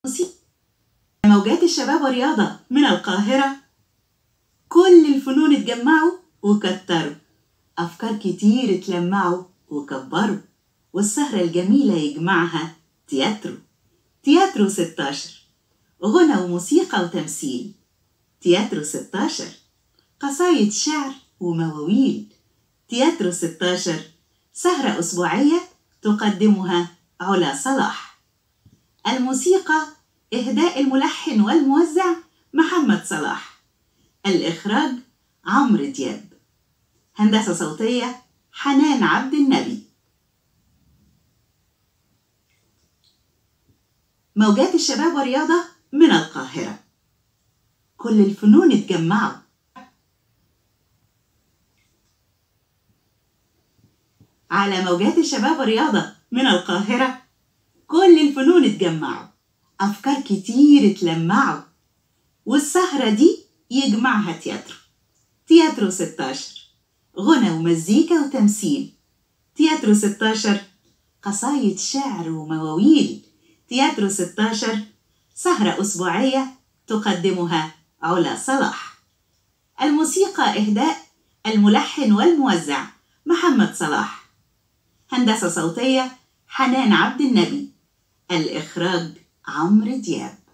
موجات الشباب والرياضة من القاهرة كل الفنون اتجمعوا وكتروا أفكار كتير اتلمعوا وكبروا والسهرة الجميلة يجمعها تياترو تياترو 16 غنى وموسيقى وتمثيل تياترو 16 قصايد شعر ومواويل تياترو 16 سهرة أسبوعية تقدمها علا صلاح الموسيقى إهداء الملحن والموزع محمد صلاح الإخراج عمرو دياب هندسة صوتية حنان عبد النبي موجات الشباب والرياضة من القاهرة كل الفنون اتجمعوا على موجات الشباب والرياضة من القاهرة كل الفنون اتجمعوا أفكار كتير اتلمعوا والسهرة دي يجمعها تياترو تياترو 16 غنى ومزيكا وتمثيل تياترو 16 قصايد شعر ومواويل تياترو 16 سهرة أسبوعية تقدمها علا صلاح الموسيقى إهداء الملحن والموزع محمد صلاح هندسة صوتية حنان عبد النبي الإخراج عمرو دياب